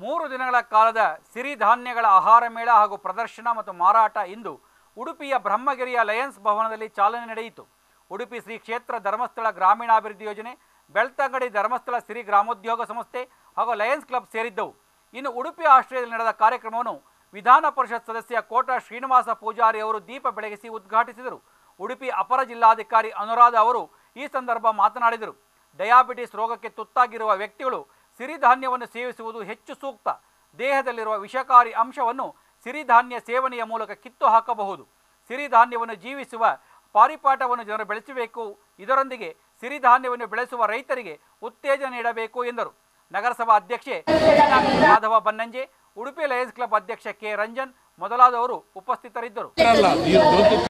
ಮೂರು ದಿನಗಳ ಕಾಲದ ಸಿರಿಧಾನ್ಯಗಳ ಆಹಾರ ಮೇಳ ಹಾಗೂ ಪ್ರದರ್ಶನ ಮತ್ತು ಮಾರಾಟ ಇಂದು ಉಡುಪಿಯ ಬ್ರಹ್ಮಗಿರಿಯ ಲಯನ್ಸ್ ಭವನದಲ್ಲಿ ಚಾಲನೆ ನಡೆಯಿತು ಉಡುಪಿ ಶ್ರೀ ಕ್ಷೇತ್ರ ಧರ್ಮಸ್ಥಳ ಗ್ರಾಮೀಣಾಭಿವೃದ್ಧಿ ಯೋಜನೆ ಬೆಳ್ತಂಗಡಿ ಧರ್ಮಸ್ಥಳ ಸಿರಿ ಗ್ರಾಮೋದ್ಯೋಗ ಸಂಸ್ಥೆ ಹಾಗೂ ಲಯನ್ಸ್ ಕ್ಲಬ್ ಸೇರಿದ್ದವು ಇನ್ನು ಉಡುಪಿ ಆಶ್ರಯದಲ್ಲಿ ನಡೆದ ಕಾರ್ಯಕ್ರಮವನ್ನು ವಿಧಾನ ಪರಿಷತ್ ಸದಸ್ಯ ಕೋಟ ಶ್ರೀನಿವಾಸ ಪೂಜಾರಿ ಅವರು ದೀಪ ಬೆಳಗಿಸಿ ಉದ್ಘಾಟಿಸಿದರು ಉಡುಪಿ ಅಪರ ಜಿಲ್ಲಾಧಿಕಾರಿ ಅನುರಾಧ ಅವರು ಈ ಸಂದರ್ಭ ಮಾತನಾಡಿದರು ಡಯಾಬಿಟಿಸ್ ರೋಗಕ್ಕೆ ತುತ್ತಾಗಿರುವ ವ್ಯಕ್ತಿಗಳು ಸಿರಿಧಾನ್ಯವನ್ನು ಸೇವಿಸುವುದು ಹೆಚ್ಚು ಸೂಕ್ತ ದೇಹದಲ್ಲಿರುವ ವಿಷಕಾರಿ ಅಂಶವನ್ನು ಸಿರಿಧಾನ್ಯ ಸೇವನೆಯ ಮೂಲಕ ಕಿತ್ತು ಹಾಕಬಹುದು ಸಿರಿಧಾನ್ಯವನ್ನು ಜೀವಿಸುವ ಪಾರಿಪಾಠವನ್ನು ಜನರು ಬೆಳೆಸಬೇಕು ಇದರೊಂದಿಗೆ ಸಿರಿಧಾನ್ಯವನ್ನು ಬೆಳೆಸುವ ರೈತರಿಗೆ ಉತ್ತೇಜನ ನೀಡಬೇಕು ಎಂದರು ನಗರಸಭಾ ಅಧ್ಯಕ್ಷೆ ಮೀನಾಕ್ಷಿ ಮಾಧವ ಬನ್ನಂಜೆ ಉಡುಪಿ ಲಯನ್ಸ್ ಕ್ಲಬ್ ಅಧ್ಯಕ್ಷ ಕೆ ರಂಜನ್ ಮೊದಲಾದವರು ಉಪಸ್ಥಿತರಿದ್ದರು